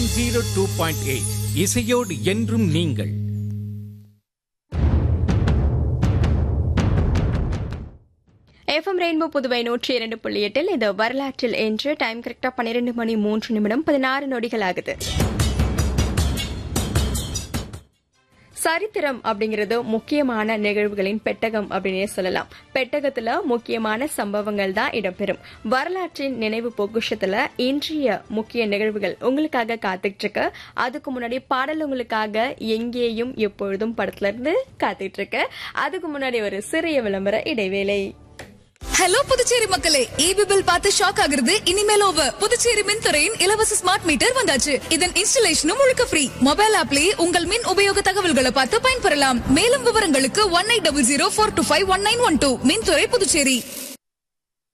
zero two point eight இசையோடு என்றும் நீங்கள் எஃப்எம் ரெயின்போ புதுவை நூற்றி இரண்டு புள்ளி எட்டில் இது வரலாற்றில் என்று டைம் கரெக்டா பன்னிரண்டு மணி மூன்று நிமிடம் பதினாறு நொடிகள் ஆகுது சரித்திரம் அப்படிங்கிறது முக்கியமான நிகழ்வுகளின் பெட்டகம் அப்படின்னே சொல்லலாம் பெட்டகத்துல முக்கியமான சம்பவங்கள் தான் இடம்பெறும் வரலாற்றின் நினைவு பொக்குஷத்துல இன்றைய முக்கிய நிகழ்வுகள் உங்களுக்காக காத்துட்டு இருக்கு அதுக்கு முன்னாடி பாடல் உங்களுக்காக எங்கேயும் எப்பொழுதும் படத்துல இருந்து காத்துட்டு இருக்கு அதுக்கு முன்னாடி ஒரு சிறிய விளம்பர இடைவேளை ஹலோ புதுச்சேரி மக்களே ஈபி பில் பார்த்து ஷாக் ஆகுறது இனிமேல் ஓவர் புதுச்சேரி மின்துறையின் இலவச ஸ்மார்ட் மீட்டர் வந்தாச்சு இதன் இன்ஸ்டலேஷனும் முழுக்க ஃப்ரீ மொபைல் ஆப்லயே உங்கள் மின் உபயோக தகவல்களை பார்த்து பயன்பெறலாம் மேலும் விவரங்களுக்கு one eight double zero four two five one nine one two மின்துறை புதுச்சேரி